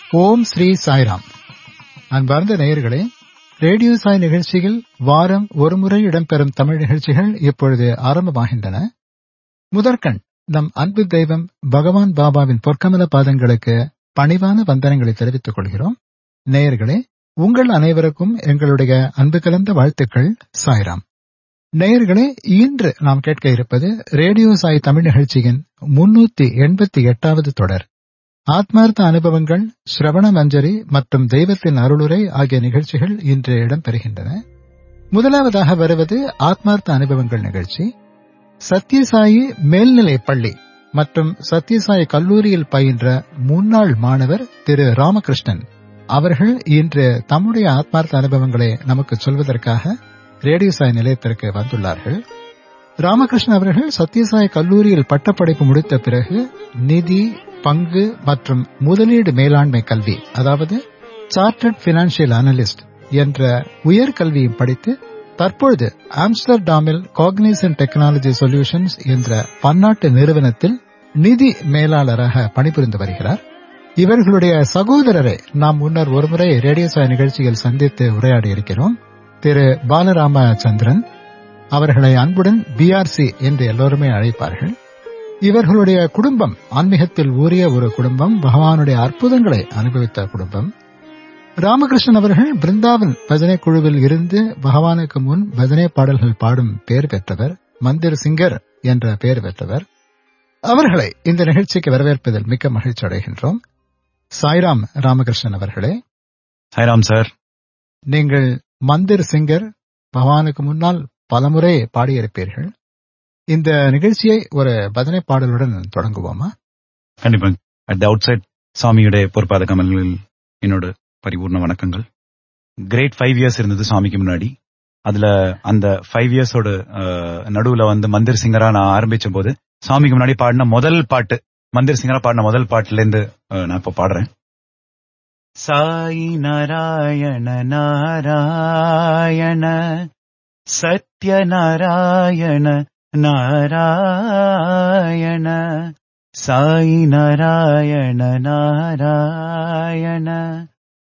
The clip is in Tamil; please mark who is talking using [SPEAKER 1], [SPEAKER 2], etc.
[SPEAKER 1] ஓம் ஸ்ரீ சாய்ராம் அன்பார்ந்த நேயர்களே ரேடியோ சாய் நிகழ்ச்சியில் வாரம் ஒருமுறை இடம்பெறும் தமிழ் நிகழ்ச்சிகள் இப்பொழுது ஆரம்பமாகின்றன முதற்கண் நம் அன்பு தெய்வம் பகவான் பாபாவின் பொற்கமல பாதங்களுக்கு பணிவான வந்தனங்களை தெரிவித்துக் கொள்கிறோம் நேயர்களே உங்கள் அனைவருக்கும் எங்களுடைய அன்பு கலந்த வாழ்த்துக்கள் சாய்ராம் நேயர்களே இன்று நாம் கேட்க இருப்பது ரேடியோ சாய் தமிழ் நிகழ்ச்சியின் முன்னூத்தி எண்பத்தி எட்டாவது தொடர் ஆத்மார்த்த அனுபவங்கள் ஸ்ரவண மஞ்சரி மற்றும் தெய்வத்தின் அருளுரை ஆகிய நிகழ்ச்சிகள் இன்று இடம்பெறுகின்றன முதலாவதாக வருவது ஆத்மார்த்த அனுபவங்கள் நிகழ்ச்சி சத்யசாயி மேல்நிலை பள்ளி மற்றும் சத்யசாயி கல்லூரியில் பயின்ற முன்னாள் மாணவர் திரு ராமகிருஷ்ணன் அவர்கள் இன்று தம்முடைய ஆத்மார்த்த அனுபவங்களை நமக்கு சொல்வதற்காக ரேடியோ சாய் நிலையத்திற்கு வந்துள்ளார்கள் ராமகிருஷ்ணன் அவர்கள் சத்யசாய் கல்லூரியில் பட்டப்படிப்பு முடித்த பிறகு நிதி பங்கு மற்றும் முதலீடு மேலாண்மை கல்வி அதாவது சார்ட்டர்ட் பினான்சியல் அனலிஸ்ட் என்ற உயர்கல்வியும் படித்து தற்பொழுது ஆம்ஸ்டர்டாமில் காக்னிசன் டெக்னாலஜி சொல்யூஷன்ஸ் என்ற பன்னாட்டு நிறுவனத்தில் நிதி மேலாளராக பணிபுரிந்து வருகிறார் இவர்களுடைய சகோதரரை நாம் முன்னர் ஒருமுறை ரேடியோ சாய் நிகழ்ச்சியில் சந்தித்து உரையாடி இருக்கிறோம் திரு பாலராமச்சந்திரன் அவர்களை அன்புடன் பிஆர்சி என்று எல்லோருமே அழைப்பார்கள் இவர்களுடைய குடும்பம் ஆன்மீகத்தில் ஊறிய ஒரு குடும்பம் பகவானுடைய அற்புதங்களை அனுபவித்த குடும்பம் ராமகிருஷ்ணன் அவர்கள் பிருந்தாவன் பஜனை குழுவில் இருந்து பகவானுக்கு முன் பஜனை பாடல்கள் பாடும் பெயர் பெற்றவர் மந்திர் சிங்கர் என்ற பெயர் பெற்றவர் அவர்களை இந்த நிகழ்ச்சிக்கு வரவேற்பதில் மிக்க மகிழ்ச்சி அடைகின்றோம் சாய்ராம் ராமகிருஷ்ணன் அவர்களே
[SPEAKER 2] சாய்ராம் சார்
[SPEAKER 1] நீங்கள் மந்திர் சிங்கர் பகவானுக்கு முன்னால் பலமுறை பாடியிருப்பீர்கள் இந்த நிகழ்ச்சியை ஒரு பஜனை பாடலுடன் தொடங்குவோமா
[SPEAKER 2] கண்டிப்பா அட் த அவுட் சைட் சாமியுடைய பொறுப்பாத கமல்களில் என்னோட பரிபூர்ண வணக்கங்கள் கிரேட் ஃபைவ் இயர்ஸ் இருந்தது சாமிக்கு முன்னாடி அதுல அந்த ஃபைவ் இயர்ஸோட நடுவுல வந்து மந்திர் சிங்கரா நான் ஆரம்பிச்ச போது சாமிக்கு முன்னாடி பாடின முதல் பாட்டு மந்திர் சிங்கரா பாடின முதல் பாட்டுல இருந்து நான் இப்ப பாடுறேன் சாய் நாராயண நாராயண சத்யநாராயண நாராயண சாய் நாராயண நாராயண